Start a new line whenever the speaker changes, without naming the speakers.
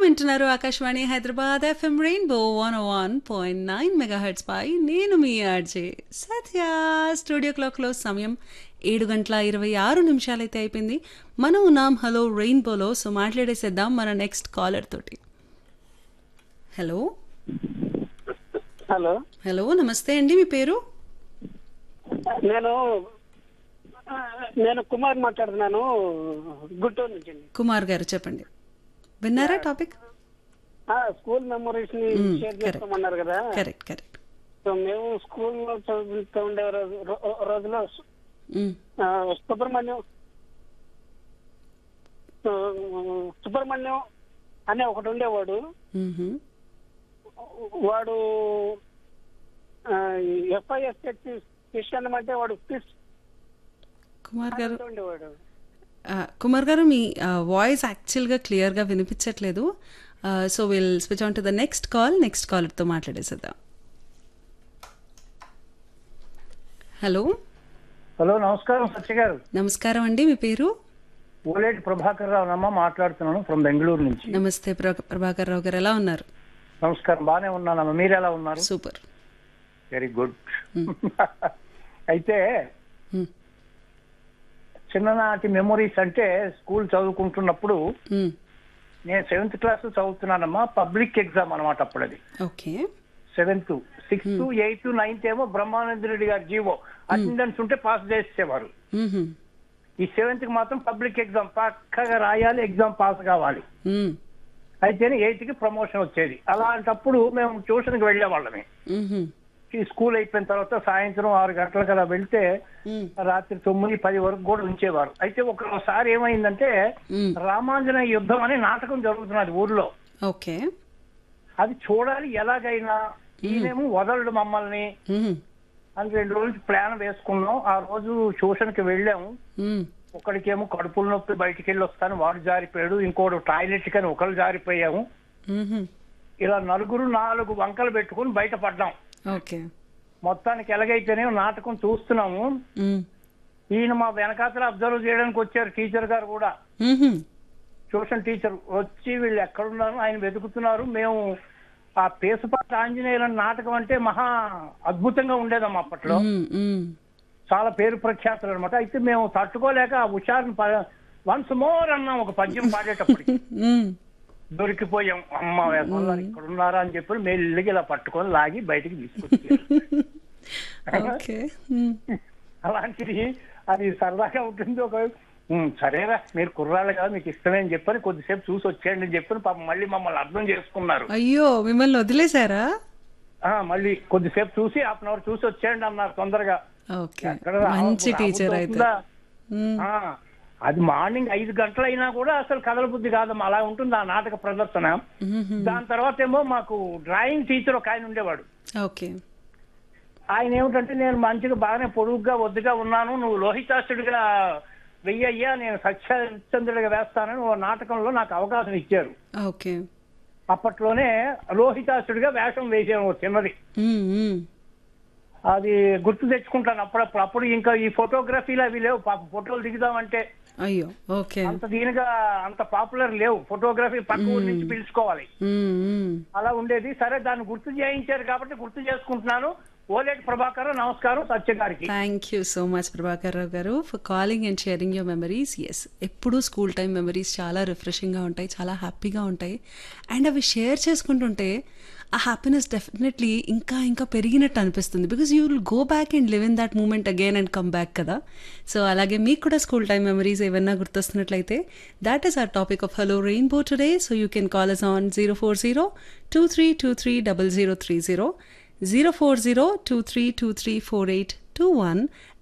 వింటున్నారు Akashvani Hyderabad FM rainbow one one point nine megahertz పై నేను మీ ఆర్జే సత్య స్టూడియో క్లాక్లో సమయం ఏడు గంటల ఇరవై ఆరు నిమిషాలైతే అయిపోయింది మనం ఉన్నాం హలో రెయిన్బోలో సో మాట్లాడేసేద్దాం మన నెక్స్ట్ కాలర్ తోటి హలో
హలో
హలో నమస్తే అండి మీ పేరు
నేను ఆ, నేను కుమార్ మాట్లాడుతున్నాను గుంటూరు నుంచి అండి.
కుమార్ గారు చెప్పండి విన్నారా టాపిక్
ఆ, స్కూల్ మెమరీస్ ని
మ్మ్,
షేర్
correct.
చేసుకోమన్నారు కదా
కరెక్ట్ కరెక్ట్
సో మేము స్కూల్లో చదువుతూ ఉండే రోజు రో- రోజులో
మ్,
ఆ, సుబ్రహ్మణ్యం ఆ, సుబ్రహ్మణ్యం అనే ఒకటి ఉండేవాడు
మ్హూ.
వాడు ఎఫ్ఐఎస్ క్రిస్టియన్ అంటే వాడు క్రిస్
కుమార్ గారు
ఉండేవాడు
ఆ, కుమార్ గారు మీ వాయిస్ యాక్చువల్గా క్లియర్గా వినిపించట్లేదు so will switch on to the next call next కాలర్తో మాట్లాడేసేద్దాం హలో
హలో నమస్కారం సత్య గారు
నమస్కారం అండి మీ పేరు
ఓలేటి ప్రభాకర్ రావు నమ్మ మాట్లాడుతున్నాను ఫ్రమ్ బెంగళూరు నుంచి
నమస్తే ప్ర- ప్రభాకర్ రావు గారు ఎలా ఉన్నారు
నమస్కారం బాగానే ఉన్నానమ్మా మీరు ఎలా ఉన్నారు
సూపర్
వెరీ గుడ్ అయితే
మ్,
చిన్ననాటి మెమొరీస్ అంటే స్కూల్ చదువుకుంటున్నప్పుడు
మ్,
నేను సెవెంత్ క్లాస్ చదువుతున్నానమ్మా పబ్లిక్ ఎగ్జామ్ అనమాట అప్పుడు అది
okay
seventh sixth eighth ninth ఏమో బ్రహ్మానంద రెడ్డి గారు జీవో అటెండెన్స్ ఉంటే పాస్ చేసేవారు
మ్హూ.
ఈ సెవెంత్ కి మాత్రం పబ్లిక్ ఎగ్జామ్ పక్కగా రాయాలి ఎగ్జామ్ పాస్ కావాలి
మ్,
అయితేనే ఎయిత్ కి ప్రమోషన్ వచ్చేది అలాంటప్పుడు మేము ట్యూషన్ కి వెళ్ళేవాళ్ళమే
మ్హూ.
ఈ స్కూల్ అయిపోయిన తర్వాత సాయంత్రం ఆరు గంటలకు అలా వెళ్తే
మ్,
రాత్రి తొమ్మిది పది వరకు కూడా ఉంచేవారు అయితే ఒకసారి ఏమైందంటే
మ్,
రామాంజనేయ యుద్ధం అనే నాటకం జరుగుతున్నది ఊర్లో
ఓకే
అది చూడాలి ఎలాగైనా ఈయనేమో వదలడు మమ్మల్ని
మ్,
అని రెండు రోజులు ప్లాన్ వేసుకున్నాం ఆ రోజు ట్యూషన్ కి వెళ్ళాము
మ్,
ఒకడికేమో కడుపుల నొప్పి బయటికి వెళ్ళి వస్తాను వాడు జారిపోయాడు ఇంకోటి టాయిలెట్ కని ఒకరు జారిపోయాము
మ్హూ.
ఇలా నలుగురు నాలుగు వంకలు పెట్టుకుని బయట పడ్డాం
ఓకే
మొత్తానికి ఎలాగైతేనే నాటకం చూస్తున్నాము
మ్,
ఈయన మా వెనకాతల అబ్జర్వ్ చేయడానికి వచ్చారు టీచర్ గారు కూడా
మ్హూ.
ట్యూషన్ టీచర్ వచ్చి వీళ్ళు ఎక్కడున్నారు ఆయన వెతుకుతున్నారు మేము ఆ పేసుపాటి ఆంజనేయుల నాటకం అంటే మహా అద్భుతంగా ఉండేదమ్మా అప్పట్లో
మ్, మ్.
చాలా పేరు ప్రఖ్యాతులు అనమాట అయితే మేము తట్టుకోలేక ఆ హుషారుని వన్స్ మోర్ అన్నాం ఒక పద్యం పాడేటప్పటికి
మ్,
దొరికిపోయాం అమ్మ వేసవాళ్ళు ఇక్కడ ఉన్నారా అని చెప్పి మెల్లిగా ఇలా పట్టుకొని లాగి బయటికి తీసుకొచ్చారు
ఓకే మ్,
అలాంటిది అది సరదాగా ఉంటుంది ఒక "ఉమ్, సరేరా మీరు కుర్రాళ్ళు కదా మీకు ఇష్టమే అని చెప్పని కొద్దిసేపు చూసి వచ్చేయండి అని చెప్పని పాపం మళ్ళీ మమ్మల్ని అర్థం చేసుకున్నారు
అయ్యో మిమ్మల్ని వదిలేశారా
ఆ మళ్ళీ కొద్దిసేపు చూసి హాఫ్ అన్ అవర్ చూసి వచ్చేయండి అన్నారు తొందరగా
ఓకే
ఎక్కడ
మంచి
రా-
టీచర్ అయితే
అవుతుందా?
మ్,
ఆ, అది మార్నింగ్ ఐదు గంటలైనా కూడా అసలు కదల బుద్ధి కాదమ్మా అలా ఉంటుంది ఆ నాటక ప్రదర్శన
మ్హూ.
దాని తర్వాత ఏమో మాకు డ్రాయింగ్ టీచర్ ఒక ఆయన ఉండేవాడు
ఓకే
ఆయన ఏమిటంటే నేను మంచిగా బాగానే పొడుగ్గా ఒద్దుగా ఉన్నాను నువ్వు లోహితాసుడిగా వెయ్యయ్యా నేను సత్యచంద్రుడిగా వేస్తానని ఓ నాటకంలో నాకు అవకాశం ఇచ్చారు
ఓకే
అప్పట్లోనే లోహితాసుడిగా వేషం వేసాను ఓ చిన్నది
మ్, మ్.
అది గుర్తు తెచ్చుకుంటాను అప్పుడప్పుడు అప్పుడు ఇంకా ఈ ఫోటోగ్రఫీలు అవి లేవు పాప ఫోటోలు దిగుదామంటే
అయ్యో ఓకే
అంత దీనిగా అంత పాపులర్ లేవు ఫోటోగ్రఫీ పక్క ఊరి నుంచి పిలుచుకోవాలి
మ్, మ్.
అలా ఉండేది సరే దాన్ని గుర్తు చేయించారు కాబట్టి గుర్తు చేసుకుంటున్నాను ఓలేటి ప్రభాకర్ నమస్కారం సత్య గారికి
thank you so much Prabhakar Rao garu for calling and sharing your memories yes ఎప్పుడూ స్కూల్ టైం మెమరీస్ చాలా రిఫ్రెషింగ్గా ఉంటాయి చాలా హ్యాపీగా ఉంటాయి అండ్ అవి షేర్ చేసుకుంటుంటే ఆ హ్యాపీనెస్ డెఫినెట్లీ ఇంకా ఇంకా పెరిగినట్టు అనిపిస్తుంది because you will go back and live in that moment again and come back కదా సో అలాగే మీకు కూడా స్కూల్ టైం మెమరీస్ ఏమన్నా గుర్తొస్తున్నట్లయితే that is our topic of hello rainbow today so you can call us on zero four zero two three two three double zero three zero zero four zero two three two three four eight two one